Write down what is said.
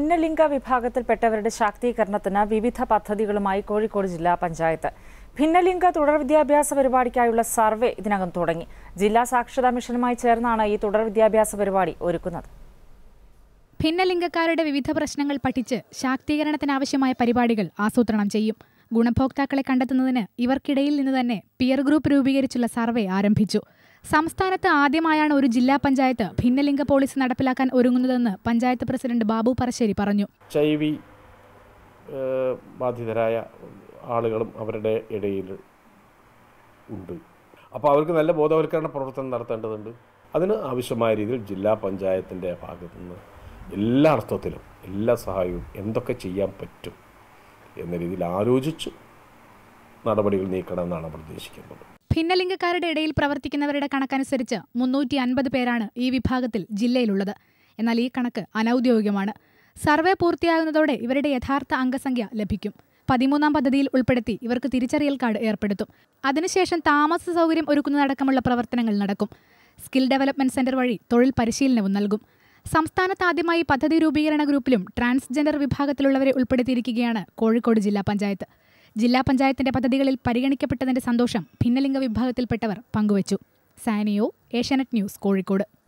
ഭിന്നലിംഗ വിഭാഗത്തിൽപ്പെട്ടവരുടെ ശാക്തീകരണത്തിന് വിവിധ പദ്ധതികളുമായി കോഴിക്കോട് ജില്ലാ പഞ്ചായത്ത് ഭിന്നലിംഗ തുടർ വിദ്യാഭ്യാസ പരിപാടിക്കായുള്ള സർവേ ഇതിനകം തുടങ്ങി ജില്ലാ സാക്ഷരതാ മിഷനുമായി ചേർന്നാണ് ഈ തുടർ വിദ്യാഭ്യാസ പരിപാടി ഒരുക്കുന്നത് ഭിന്നലിംഗക്കാരുടെ വിവിധ പ്രശ്നങ്ങൾ പഠിച്ച് ശാക്തീകരണത്തിനാവശ്യമായ പരിപാടികൾ ആസൂത്രണം ചെയ്യും ഗുണഭോക്താക്കളെ കണ്ടെത്തുന്നതിന് ഇവർക്കിടയിൽ നിന്ന് തന്നെ പിയർ ഗ്രൂപ്പ് രൂപീകരിച്ചുള്ള സർവേ ആരംഭിച്ചു സംസ്ഥാനത്ത് ആദ്യമായാണ് ഒരു ജില്ലാ പഞ്ചായത്ത് ഭിന്നലിംഗ പോളിസി നടപ്പിലാക്കാൻ ഒരുങ്ങുന്നതെന്ന് പഞ്ചായത്ത് പ്രസിഡന്റ് ബാബു പറശ്ശേരി പറഞ്ഞു എച്ച് ഐ വി ബാധിതരായ ആളുകളും അവരുടെ ഇടയിൽ ഉണ്ട് അപ്പോൾ അവർക്ക് നല്ല ബോധവൽക്കരണ പ്രവർത്തനം നടത്തേണ്ടതുണ്ട് അതിന് ആവശ്യമായ രീതിയിൽ ജില്ലാ പഞ്ചായത്തിൻ്റെ ഭാഗത്തു നിന്ന് എല്ലാ അർത്ഥത്തിലും എല്ലാ സഹായവും എന്തൊക്കെ ചെയ്യാൻ പറ്റും എന്ന രീതിയിൽ ആലോചിച്ച് നടപടികൾ നീക്കണമെന്നാണ് പ്രതീക്ഷിക്കുന്നത് ഭിന്നലിംഗക്കാരുടെ ഇടയിൽ പ്രവർത്തിക്കുന്നവരുടെ കണക്കനുസരിച്ച് മുന്നൂറ്റി അൻപത് പേരാണ് ഈ വിഭാഗത്തിൽ ജില്ലയിലുള്ളത് എന്നാൽ ഈ കണക്ക് അനൌദ്യോഗികമാണ് സർവേ പൂർത്തിയാകുന്നതോടെ ഇവരുടെ യഥാർത്ഥ അംഗസംഖ്യ ലഭിക്കും പതിമൂന്നാം പദ്ധതിയിൽ ഉൾപ്പെടുത്തി ഇവർക്ക് തിരിച്ചറിയൽ കാർഡ് ഏർപ്പെടുത്തും അതിനുശേഷം താമസ സൗകര്യം ഒരുക്കുന്നതടക്കമുള്ള പ്രവർത്തനങ്ങൾ നടക്കും സ്കിൽ ഡെവലപ്മെന്റ് സെന്റർ വഴി തൊഴിൽ പരിശീലനവും നൽകും സംസ്ഥാനത്ത് ആദ്യമായി പദ്ധതി രൂപീകരണ ഗ്രൂപ്പിലും ട്രാൻസ്ജെൻഡർ വിഭാഗത്തിലുള്ളവരെ ഉൾപ്പെടുത്തിയിരിക്കുകയാണ് കോഴിക്കോട് ജില്ലാ പഞ്ചായത്ത് ജില്ലാ പഞ്ചായത്തിന്റെ പദ്ധതികളിൽ പരിഗണിക്കപ്പെട്ടതിന്റെ സന്തോഷം ഭിന്നലിംഗ വിഭാഗത്തിൽപ്പെട്ടവർ പങ്കുവച്ചു സാനിയോ ഏഷ്യാനെറ്റ് ന്യൂസ് കോഴിക്കോട്